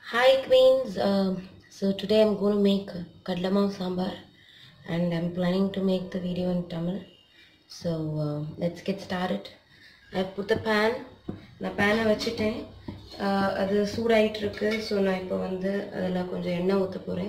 Hi queens. Uh, so today I'm going to make kadlamav sambar and I'm planning to make the video in Tamil. So uh, let's get started. I put the pan. நான் பேனை வச்சுட்டேன் Uh, அது சூடாயிட்டு இருக்கு so நான் இப்போ வந்து அதில் கொஞ்சம் எண்ணெய் ஊற்ற போகிறேன்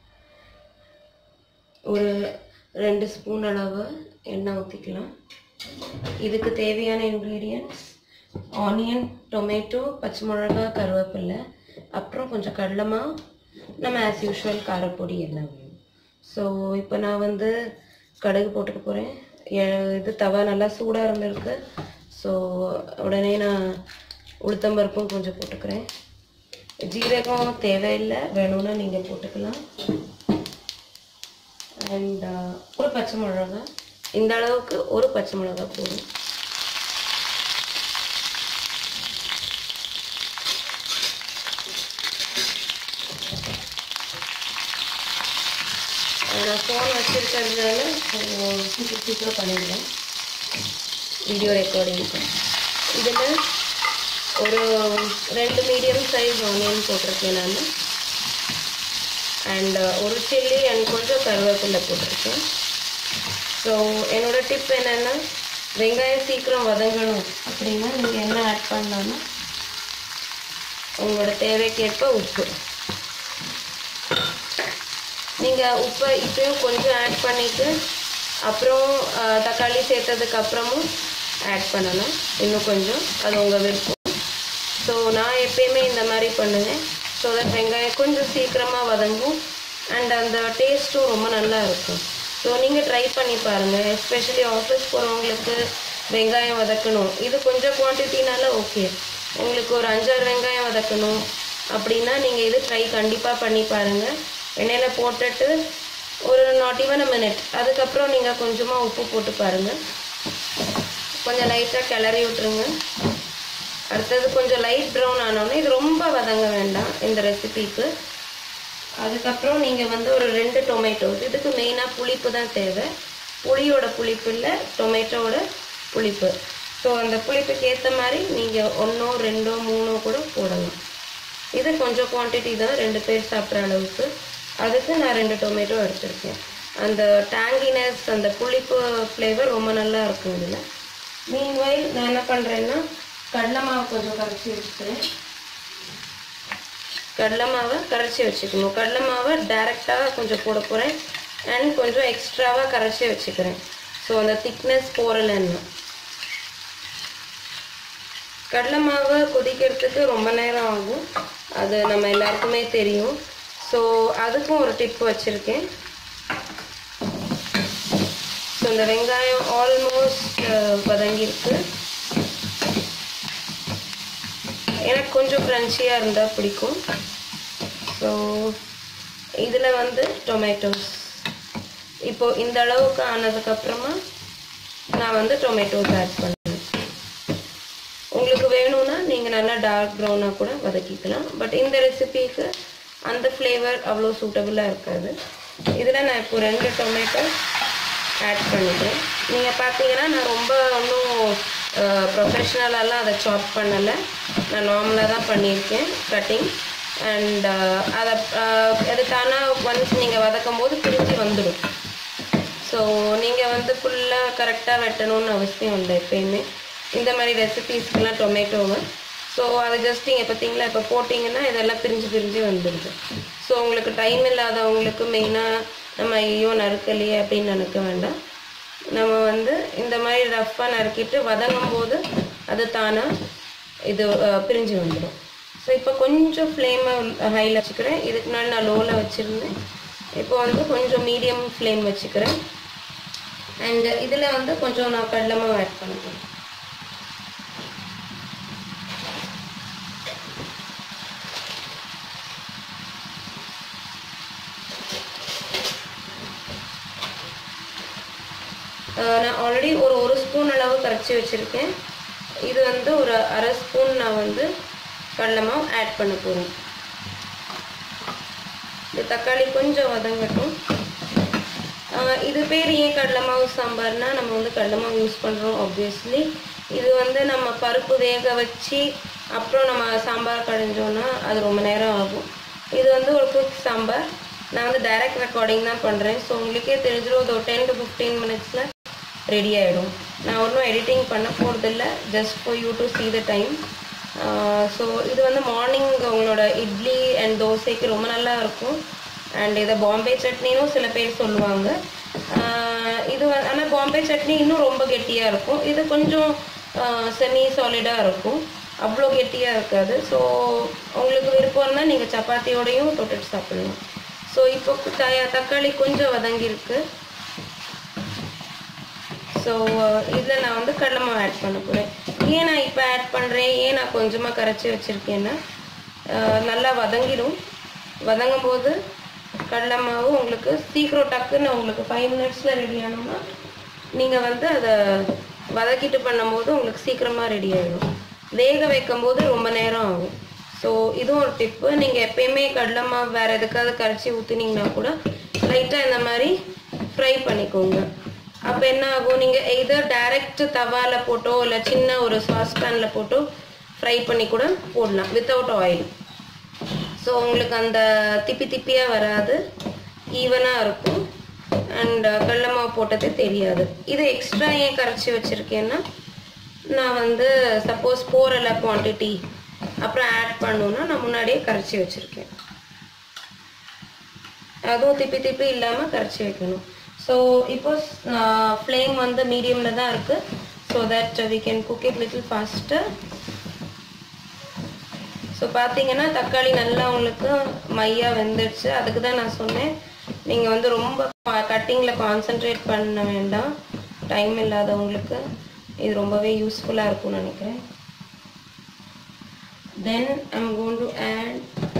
ஒரு ரெண்டு ஸ்பூன் அளவு எண்ணெய் ஊற்றிக்கலாம் இதுக்கு தேவையான இன்க்ரீடியன்ட்ஸ் ஆனியன் டொமேட்டோ பச்சை மிளகா கருவேப்பிலை அப்புறம் கொஞ்சம் கடலமா நம்ம ஆஸ் யூஷுவல் காரப்பொடி எல்லாம் வேணும் ஸோ இப்போ நான் வந்து கடுகு போட்டுக்க போகிறேன் இது தவா நல்லா சூடாக இருந்திருக்கு ஸோ உடனே நான் உளுத்தம்பருப்பும் கொஞ்சம் போட்டுக்கிறேன் ஜீரகம் தேவையில்லை வேணும்னா நீங்கள் போட்டுக்கலாம் அண்ட் ஒரு பச்சை மிளகா இந்த அளவுக்கு ஒரு பச்சை மிளகா போதும் நான் ஃபோன் வச்சுருக்கிறதுனால கொஞ்சம் சீக்கிரம் சீக்கிரம் பண்ணிடுவேன் வீடியோ ரெக்கார்டிங்க்கு இதில் ஒரு ரெண்டு மீடியம் சைஸ் ஆனியன் போட்டிருக்கேன் நான் அண்ட் ஒரு சில்லி அண்ட் கொஞ்சம் கருவேப்பிலை போட்டிருக்கேன் ஸோ என்னோட டிப் என்னென்னா வெங்காயம் சீக்கிரம் வதங்கணும் அப்படின்னா நீங்கள் என்ன ஆட் பண்ணலாம்னா உங்களோட தேவைக்கேற்ப உப்பு நீங்கள் உப்பை இப்பயும் கொஞ்சம் ஆட் பண்ணிவிட்டு அப்புறம் தக்காளி சேர்த்ததுக்கு அப்புறமும் ஆட் பண்ணணும் இன்னும் கொஞ்சம் அது உங்கள் விருப்பம் ஸோ நான் எப்பயுமே இந்த மாதிரி பண்ணுவேன் ஸோ தட் வெங்காயம் கொஞ்சம் சீக்கிரமாக வதங்கும் அண்ட் அந்த டேஸ்ட்டும் ரொம்ப நல்லா இருக்கும் ஸோ நீங்கள் ட்ரை பண்ணி பாருங்கள் எஸ்பெஷலி ஆஃபீஸ் போகிறவங்களுக்கு வெங்காயம் வதக்கணும் இது கொஞ்சம் குவான்டிட்டினால ஓகே உங்களுக்கு ஒரு அஞ்சாறு வெங்காயம் வதக்கணும் அப்படின்னா நீங்கள் இது ட்ரை கண்டிப்பாக பண்ணி பாருங்கள் எண்ணெயில் போட்டுட்டு ஒரு நாட் ஈவன் மினிட் அதுக்கப்புறம் நீங்கள் கொஞ்சமாக உப்பு போட்டு பாருங்கள் கொஞ்சம் லைட்டாக கிளறி விட்டுருங்க அடுத்தது கொஞ்சம் லைட் ப்ரௌன் ஆனோடனே இது ரொம்ப வதங்க வேண்டாம் இந்த ரெசிபிக்கு அதுக்கப்புறம் நீங்கள் வந்து ஒரு ரெண்டு டொமேட்டோஸ் இதுக்கு மெயினாக புளிப்பு தான் தேவை புளியோட புளிப்பு இல்லை டொமேட்டோட புளிப்பு ஸோ அந்த புளிப்புக்கு ஏற்ற மாதிரி நீங்கள் ஒன்றோ ரெண்டோ மூணோ கூட போடலாம் இது கொஞ்சம் குவான்டிட்டி தான் ரெண்டு பேர் சாப்பிட்ற அளவுக்கு அதுக்கு நான் ரெண்டு டொமேட்டோ எடுத்திருக்கேன் அந்த டேங்கினஸ் அந்த புளிப்பு ஃப்ளேவர் ரொம்ப நல்லா இருக்கும் இதில் மீன்வைல் நான் என்ன பண்ணுறேன்னா கடலை மாவு கொஞ்சம் கரைச்சி வச்சுக்கிறேன் கடலை மாவை கரைச்சி வச்சுக்கணும் கடலை மாவை டைரெக்டாக கொஞ்சம் போட போகிறேன் அண்ட் கொஞ்சம் எக்ஸ்ட்ராவாக கரைச்சி வச்சுக்கிறேன் ஸோ அந்த திக்னஸ் போகிறலன்னு கடலை மாவு கொதிக்கிறதுக்கு ரொம்ப நேரம் ஆகும் அது நம்ம எல்லாருக்குமே தெரியும் ஸோ அதுக்கும் ஒரு டிப் வச்சுருக்கேன் ஸோ இந்த வெங்காயம் ஆல்மோஸ்ட் வதங்கியிருக்கு எனக்கு கொஞ்சம் க்ரன்ச்சியாக இருந்தால் பிடிக்கும் ஸோ இதில் வந்து டொமேட்டோஸ் இப்போது இந்த அளவுக்கு ஆனதுக்கப்புறமா நான் வந்து டொமேட்டோஸ் ஆட் பண்ணுவேன் உங்களுக்கு வேணும்னா நீங்கள் நல்லா டார்க் ப்ரௌனாக கூட வதக்கிக்கலாம் பட் இந்த ரெசிபிக்கு அந்த ஃப்ளேவர் அவ்வளோ சூட்டபுளாக இருக்காது இதில் நான் இப்போ ரெண்டு டொமேட்டோ ஆட் பண்ணிக்கிறேன் நீங்கள் பார்த்தீங்கன்னா நான் ரொம்ப ஒன்றும் ப்ரொஃபஷ்னலாலாம் அதை சாப் பண்ணலை நான் நார்மலாக தான் பண்ணியிருக்கேன் கட்டிங் அண்ட் அதை அது தானாக ஒன்ஸ் நீங்கள் வதக்கும் போது பிரிஞ்சு வந்துடும் ஸோ நீங்கள் வந்து ஃபுல்லாக கரெக்டாக வெட்டணும்னு அவசியம் இல்லை எப்பயுமே இந்த மாதிரி ரெசிபீஸ்க்கெலாம் டொமேட்டோவை ஸோ அதை ஜஸ்ட் நீங்கள் பார்த்தீங்களா இப்போ போட்டிங்கன்னா இதெல்லாம் பிரிஞ்சு பிரிஞ்சு வந்துடுது ஸோ உங்களுக்கு டைம் இல்லாதவங்களுக்கு மெயினாக நம்ம ஐயோ நறுக்கலையே அப்படின்னு நினைக்க வேண்டாம் நம்ம வந்து இந்த மாதிரி ரஃப்பாக நறுக்கிட்டு வதங்கும் போது அது தானாக இது பிரிஞ்சு வந்துடும் ஸோ இப்போ கொஞ்சம் ஃப்ளேமை ஹையில் வச்சுக்கிறேன் இதுக்கு முன்னாடி நான் லோவில் வச்சுருந்தேன் இப்போ வந்து கொஞ்சம் மீடியம் ஃப்ளேம் வச்சுக்கிறேன் அண்ட் இதில் வந்து கொஞ்சம் நான் கடலமாக ஆட் பண்ணிக்கிறேன் நான் ஆல்ரெடி ஒரு ஒரு ஸ்பூன் அளவு கரைச்சி வச்சுருக்கேன் இது வந்து ஒரு அரை ஸ்பூன் நான் வந்து கடலமாவு ஆட் பண்ண போகிறேன் இந்த தக்காளி கொஞ்சம் வதங்கட்டும் இது பேர் ஏன் கடலை மாவு சாம்பார்னா நம்ம வந்து கடலை மாவு யூஸ் பண்ணுறோம் ஆப்வியஸ்லி இது வந்து நம்ம பருப்பு வேக வச்சு அப்புறம் நம்ம சாம்பார் கடைஞ்சோன்னா அது ரொம்ப நேரம் ஆகும் வந்து ஒரு குக் சாம்பார் நான் வந்து டைரக்ட் ரெக்கார்டிங் தான் பண்ணுறேன் ஸோ உங்களுக்கே தெரிஞ்சிடும் ஒரு டென் டு ஃபிஃப்டீன் மினிட்ஸில் ரெடி ஆகிடும் நான் ஒன்றும் எடிட்டிங் பண்ண போகிறதில்ல just for you to see the time so இது வந்து மார்னிங் உங்களோட இட்லி அண்ட் தோசைக்கு ரொம்ப நல்லா இருக்கும் அண்ட் இதை பாம்பே சட்னினும் சில பேர் சொல்லுவாங்க ஆஹ் இது வந்து ஆனால் பாம்பே சட்னி இன்னும் ரொம்ப கெட்டியாக இருக்கும் இது கொஞ்சம் செமி சாலிடாக இருக்கும் அவ்வளோ கெட்டியாக இருக்காது ஸோ உங்களுக்கு விருப்பம் இருந்தால் நீங்கள் சப்பாத்தியோடையும் தொட்டுட்டு சாப்பிடலாம் ஸோ இப்போ த- தக்காளி கொஞ்சம் வதங்கியிருக்கு ஸோ இதில் நான் வந்து கடலை மாவு ஆட் பண்ண போகிறேன் ஏன் நான் இப்போ ஆட் பண்ணுறேன் ஏன் நான் கொஞ்சமாக கரைச்சி வச்சுருக்கேன்னா அஹ், நல்லா வதங்கிடும் வதங்கும் போது கடலை மாவு உங்களுக்கு சீக்கிரம் டக்குன்னு உங்களுக்கு ஃபைவ் மினிட்ஸில் ரெடி ஆனோம்னா நீங்கள் வந்து அதை வதக்கிட்டு பண்ணும்போது உங்களுக்கு சீக்கிரமாக ரெடி ஆகிடும் வேக வைக்கும் போது ரொம்ப நேரம் ஆகும் ஸோ இதுவும் ஒரு டிப்பு நீங்கள் எப்பயுமே கடலை மாவு வேறு எதுக்காவது கரைச்சி ஊற்றுனீங்கன்னா கூட லைட்டாக இந்த மாதிரி ஃப்ரை பண்ணிக்கோங்க அப்போ என்ன ஆகும் நீங்கள் எதர் டைரக்ட் தவால போட்டோ இல்லை சின்ன ஒரு சாஸ் பேனில் போட்டோ ஃப்ரை பண்ணி கூட போடலாம் வித்தவுட் ஆயில் ஸோ உங்களுக்கு அந்த திப்பி திப்பியாக வராது ஈவனாக இருக்கும் அண்ட் கடல மாவு போட்டதே தெரியாது இது எக்ஸ்ட்ரா ஏன் கரைச்சி வச்சுருக்கேன்னா நான் வந்து சப்போஸ் போகிறல குவான்டிட்டி அப்புறம் ஆட் பண்ணணுன்னா நான் முன்னாடியே கரைச்சி வச்சுருக்கேன் அதுவும் திப்பி திப்பி இல்லாமல் கரைச்சி வைக்கணும் ஸோ இப்போ ஃப்ளேம் வந்து மீடியமில் தான் இருக்குது so that we can cook it little fast so பார்த்தீங்கன்னா தக்காளி நல்லா உங்களுக்கு மையா வெந்துடுச்சு அதுக்கு தான் நான் சொன்னேன் நீங்கள் வந்து ரொம்ப கட்டிங்கில் கான்சென்ட்ரேட் பண்ண வேண்டாம் டைம் இல்லாதவங்களுக்கு இது ரொம்பவே யூஸ்ஃபுல்லாக இருக்கும்னு நினைக்கிறேன் then I'm going to add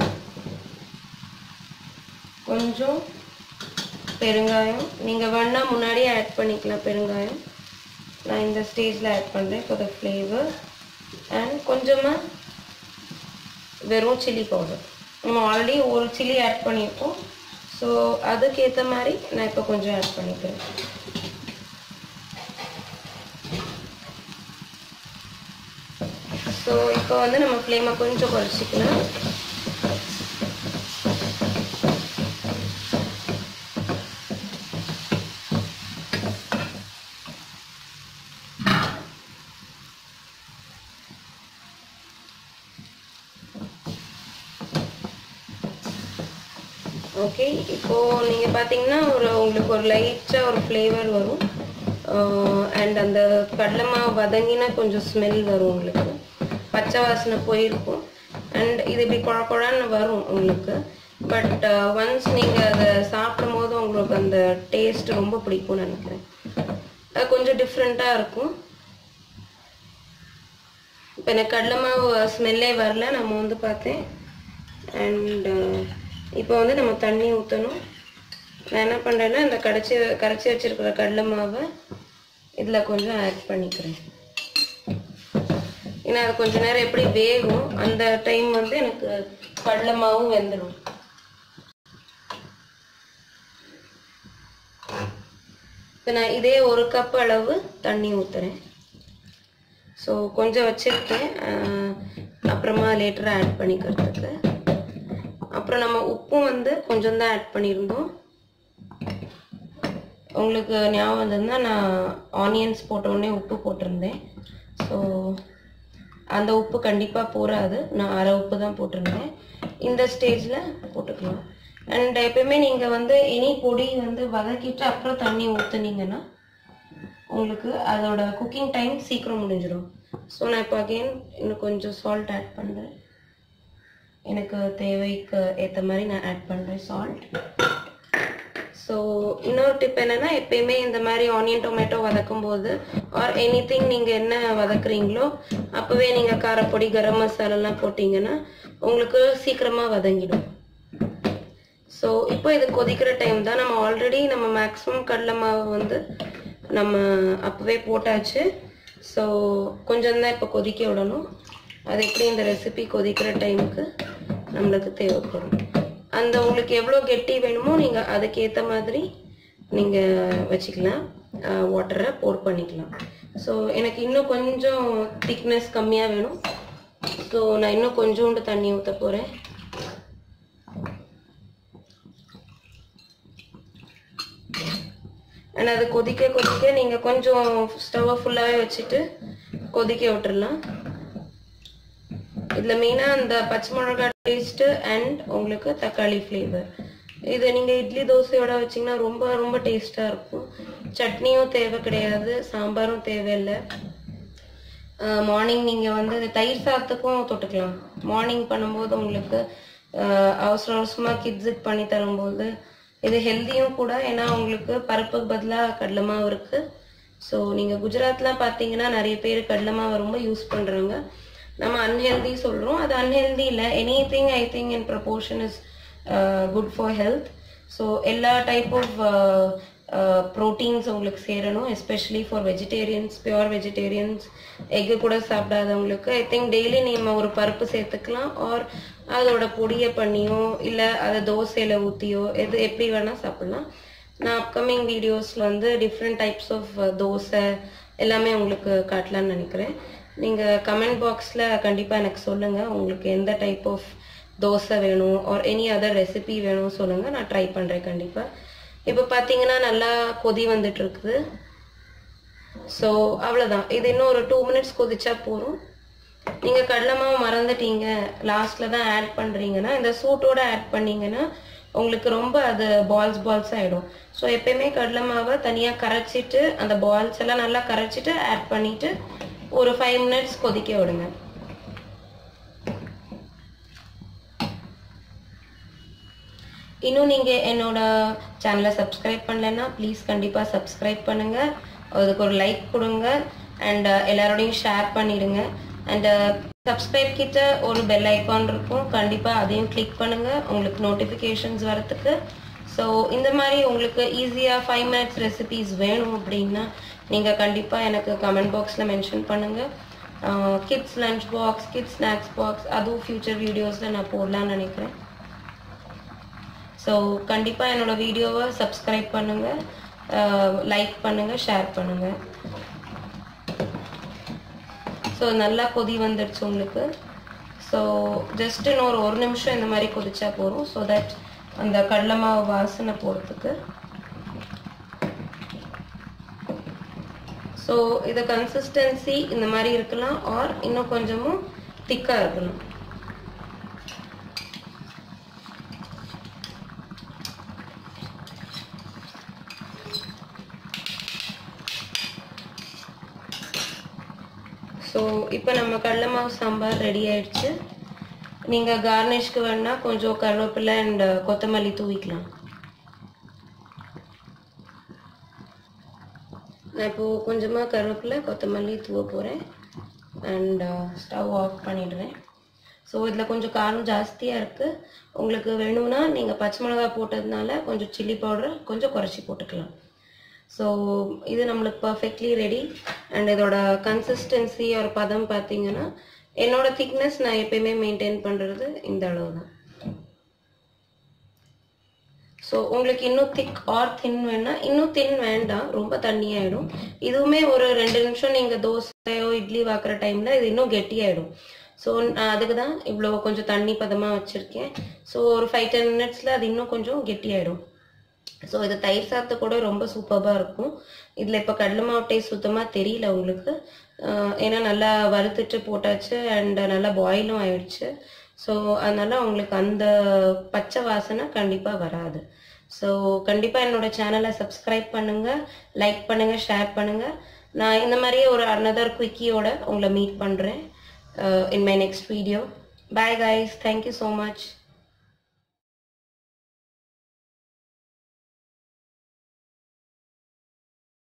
கொஞ்சம் பெருங்காயம் நீங்கள் வேணா முன்னாடியே ஆட் பண்ணிக்கலாம் பெருங்காயம் நான் இந்த ஸ்டேஜில் ஆட் பண்ணுறேன் ஃபார் த ஃப்ளேவர் அண்ட் கொஞ்சமாக வெறும் சில்லி பவுடர் நம்ம ஆல்ரெடி ஒரு சில்லி ஆட் பண்ணியிருக்கோம் ஸோ அதுக்கேற்ற மாதிரி நான் இப்போ கொஞ்சம் ஆட் பண்ணிக்கிறேன் ஸோ இப்போ வந்து நம்ம ஃப்ளேமை கொஞ்சம் குறைச்சிக்கலாம் ஓகே இப்போ நீங்க பாத்தீங்கன்னா ஒரு உங்களுக்கு ஒரு லைட்டா ஒரு ஃப்ளேவர் வரும் அண்ட் அந்த கடலை மாவு வதங்கினா கொஞ்சம் ஸ்மெல் வரும் உங்களுக்கு பச்சை வாசனை போயிருக்கும் அண்ட் இது இப்படி குழ குழன்னு வரும் உங்களுக்கு பட் ஒன்ஸ் நீங்க அதை சாப்பிடும் போது உங்களுக்கு அந்த டேஸ்ட் ரொம்ப பிடிக்கும்னு நினைக்கிறேன் அது கொஞ்சம் டிஃப்ரெண்ட்டாக இருக்கும் இப்போ எனக்கு கடலை மாவு ஸ்மெல்லே வரல நம்ம வந்து பார்த்தேன் அண்ட் இப்போ வந்து நம்ம தண்ணி ஊற்றணும் நான் என்ன பண்ணுறேன்னா இந்த கடைச்சி கரைச்சி வச்சிருக்கிற கடலை மாவை இதில் கொஞ்சம் ஆட் பண்ணிக்கிறேன் ஏன்னா அது கொஞ்ச நேரம் எப்படி வேகும் அந்த டைம் வந்து எனக்கு கடலை மாவும் வெந்துடும் இப்போ நான் இதே ஒரு கப் அளவு தண்ணி ஊற்றுறேன் ஸோ கொஞ்சம் வச்சுருக்கேன் அஹ், அப்புறமா லேட்டராக ஆட் பண்ணிக்கிறதுக்கு அப்புறம் நம்ம உப்பும் வந்து கொஞ்சம் தான் ஆட் பண்ணியிருந்தோம் உங்களுக்கு ஞாபகம் வந்ததுன்னா நான் ஆனியன்ஸ் போட்ட உடனே உப்பு போட்டிருந்தேன் ஸோ அந்த உப்பு கண்டிப்பாக போராது நான் அரை உப்பு தான் போட்டிருந்தேன் இந்த ஸ்டேஜில் போட்டுக்கலாம் அண்ட் எப்பயுமே நீங்கள் வந்து எனி பொடி வந்து வதக்கிட்டு அப்புறம் தண்ணி ஊற்றுனீங்கன்னா உங்களுக்கு அதோட குக்கிங் டைம் சீக்கிரம் முடிஞ்சிடும் ஸோ நான் இப்போ அகெயின் இன்னும் கொஞ்சம் சால்ட் ஆட் பண்ணுறேன் எனக்கு தேவைக்கு ஏற்ற மாதிரி நான் ஆட் பண்ணுறேன் சால்ட் ஸோ இன்னொரு டிப் என்னன்னா எப்பயுமே இந்த மாதிரி ஆனியன் டொமேட்டோ வதக்கும் போது ஆர் எனி திங் நீங்கள் என்ன வதக்குறீங்களோ அப்போவே நீங்கள் காரப்பொடி கரம் மசாலாலாம் போட்டிங்கன்னா உங்களுக்கு சீக்கிரமாக வதங்கிடும் ஸோ இப்போ இது கொதிக்கிற டைம் தான் நம்ம ஆல்ரெடி நம்ம மேக்ஸிமம் கடலை மாவு வந்து நம்ம அப்போவே போட்டாச்சு ஸோ கொஞ்சம் தான் இப்போ கொதிக்க விடணும் அது எப்படி இந்த ரெசிபி கொதிக்கிற டைமுக்கு நம்மளுக்கு தேவைப்படும் அந்த உங்களுக்கு எவ்வளோ கெட்டி வேணுமோ நீங்கள் அதுக்கேற்ற மாதிரி நீங்கள் வச்சுக்கலாம் வாட்டரை போர் பண்ணிக்கலாம் ஸோ எனக்கு இன்னும் கொஞ்சம் திக்னஸ் கம்மியாக வேணும் ஸோ நான் இன்னும் கொஞ்சோண்டு தண்ணி ஊற்ற போகிறேன் அண்ட் அது கொதிக்க கொதிக்க நீங்கள் கொஞ்சம் ஸ்டவ்வை ஃபுல்லாகவே வச்சுட்டு கொதிக்க விட்டுறலாம் இதில் மெயினாக அந்த பச்சை மிளகாய் டேஸ்ட்டு அண்ட் உங்களுக்கு தக்காளி ஃப்ளேவர் இது நீங்கள் இட்லி தோசையோட வச்சிங்கன்னா ரொம்ப ரொம்ப டேஸ்ட்டாக இருக்கும் சட்னியும் தேவை கிடையாது சாம்பாரும் தேவையில்லை மார்னிங் நீங்கள் வந்து தயிர் சாதத்துக்கும் தொட்டுக்கலாம் மார்னிங் பண்ணும்போது உங்களுக்கு அஹ், அவசர அவசரமாக கிட்ஸுக்கு பண்ணி தரும்போது இது ஹெல்த்தியும் கூட ஏன்னா உங்களுக்கு பருப்புக்கு பதிலாக கடலை மாவு இருக்குது ஸோ நீங்கள் குஜராத்லாம் பார்த்தீங்கன்னா நிறைய பேர் கடலை மாவு ரொம்ப யூஸ் பண்ணுறாங்க நம்ம அன்ஹெல்தி சொல்கிறோம் அது அன்ஹெல்தி இல்லை anything I think in proportion is good for health so எல்லா டைப் ஆஃப் ப்ரோட்டீன்ஸ் உங்களுக்கு சேரணும் especially for vegetarians pure vegetarians எக்கு கூட சாப்பிடாதவங்களுக்கு ஐ திங்க் டெய்லி நம்ம ஒரு பருப்பு சேர்த்துக்கலாம் ஆர் அதோட பொடியை பண்ணியோ இல்லை அதை தோசையில் ஊற்றியோ எது எப்படி வேணால் சாப்பிடலாம் நான் அப்கமிங் வீடியோஸில் வந்து டிஃப்ரெண்ட் டைப்ஸ் ஆஃப் தோசை எல்லாமே உங்களுக்கு காட்டலாம்னு நினைக்கிறேன் நீங்கள் கமெண்ட் பாக்ஸில் கண்டிப்பாக எனக்கு சொல்லுங்கள் உங்களுக்கு எந்த டைப் ஆஃப் தோசை வேணும் ஆர் எனி அதர் ரெசிபி வேணும் சொல்லுங்கள் நான் ட்ரை பண்ணுறேன் கண்டிப்பாக இப்போ பார்த்தீங்கன்னா நல்லா கொதி வந்துட்டு இருக்குது ஸோ அவ்வளோதான் இது இன்னும் ஒரு டூ மினிட்ஸ் கொதிச்சா போதும் நீங்கள் கடலை மாவு மறந்துட்டீங்க லாஸ்ட்டில் தான் ஆட் பண்ணுறீங்கன்னா இந்த சூட்டோட ஆட் பண்ணீங்கன்னா உங்களுக்கு ரொம்ப அது பால்ஸ் பால்ஸ் ஆகிடும் ஸோ எப்பயுமே கடலை மாவை தனியாக கரைச்சிட்டு அந்த பால்ஸ் எல்லாம் நல்லா கரைச்சிட்டு ஆட் பண்ணிட்டு ஒரு ஃபைவ் மினிட்ஸ் கொதிக்க விடுங்க இன்னும் நீங்கள் என்னோட சேனலை சப்ஸ்கிரைப் பண்ணலைன்னா ப்ளீஸ் கண்டிப்பாக சப்ஸ்கிரைப் பண்ணுங்கள் அதுக்கு ஒரு லைக் கொடுங்க அண்ட் எல்லாரோடையும் ஷேர் பண்ணிடுங்க அண்ட் சப்ஸ்கிரைப் கிட்ட ஒரு பெல் ஐக்கான் இருக்கும் கண்டிப்பாக அதையும் கிளிக் பண்ணுங்கள் உங்களுக்கு நோட்டிஃபிகேஷன்ஸ் வரத்துக்கு ஸோ இந்த மாதிரி உங்களுக்கு ஈஸியாக ஃபைவ் மினிட்ஸ் ரெசிபீஸ் வேணும் அப்படின்னா நீங்கள் கண்டிப்பாக எனக்கு கமெண்ட் பாக்ஸில் மென்ஷன் பண்ணுங்கள் kids lunch box kids snacks box அதுவும் ஃப்யூச்சர் வீடியோஸில் நான் போடலான்னு நினைக்கிறேன் ஸோ கண்டிப்பாக என்னோட வீடியோவை சப்ஸ்கிரைப் பண்ணுங்கள் லைக் பண்ணுங்கள் ஷேர் பண்ணுங்கள் ஸோ நல்லா கொதி வந்துடுச்சு உங்களுக்கு ஸோ ஜஸ்ட் இன்னொரு ஒரு நிமிஷம் இந்த மாதிரி கொதிச்சா போதும் ஸோ தட் அந்த கடலை மாவு வாசனை போகிறதுக்கு ஸோ இது கன்சிஸ்டன்சி இந்த மாதிரி இருக்கலாம் ஆர் இன்னும் கொஞ்சமும் திக்காக இருக்கணும் ஸோ இப்போ நம்ம கடலை மாவு சாம்பார் ரெடி ஆயிடுச்சு நீங்கள் கார்னிஷ்க்கு வேணா கொஞ்சம் கருவேப்பிலை அண்ட் கொத்தமல்லி தூவிக்கலாம் நான் இப்போது கொஞ்சமாக கருவேப்பிலை கொத்தமல்லி தூவ போகிறேன் அண்ட் ஸ்டவ் ஆஃப் பண்ணிடுறேன் ஸோ இதில் கொஞ்சம் காரம் ஜாஸ்தியாக இருக்குது உங்களுக்கு வேணும்னா நீங்கள் பச்சை மிளகா போட்டதுனால கொஞ்சம் சில்லி பவுடர் கொஞ்சம் குறைச்சி போட்டுக்கலாம் ஸோ இது நம்மளுக்கு பர்ஃபெக்ட்லி ரெடி அண்ட் இதோட கன்சிஸ்டன்சி ஒரு பதம் பார்த்தீங்கன்னா என்னோட திக்னஸ் நான் எப்பயுமே மெயின்டைன் பண்ணுறது இந்த அளவு தான் ஸோ உங்களுக்கு இன்னும் திக் ஆர் தின் வேணா இன்னும் தின் வேண்டாம் ரொம்ப தண்ணியாயிடும் இதுவுமே ஒரு ரெண்டு நிமிஷம் நீங்கள் தோசையோ இட்லி வாக்குற டைமில் இது இன்னும் கெட்டியாயிடும் ஸோ நான் அதுக்கு தான் இவ்வளோ கொஞ்சம் தண்ணி பதமாக வச்சுருக்கேன் ஸோ ஒரு ஃபைவ் டென் மினிட்ஸில் அது இன்னும் கொஞ்சம் கெட்டியாயிடும் ஸோ இது தயிர் சாத்து கூட ரொம்ப சூப்பராக இருக்கும் இதில் இப்போ கடலை மாவு டேஸ்ட் சுத்தமாக தெரியல உங்களுக்கு ஆஹ் ஏன்னா நல்லா வறுத்துட்டு போட்டாச்சு அண்ட் நல்லா பாயிலும் ஆயிடுச்சு ஸோ அதனால உங்களுக்கு அந்த பச்சை வாசனை கண்டிப்பாக வராது ஸோ கண்டிப்பாக என்னோட சேனலை சப்ஸ்கிரைப் பண்ணுங்கள் லைக் பண்ணுங்கள் ஷேர் பண்ணுங்கள் நான் இந்த மாதிரியே ஒரு அனதர் குவிக்கியோட உங்களை மீட் பண்ணுறேன் in my next video bye guys thank you so much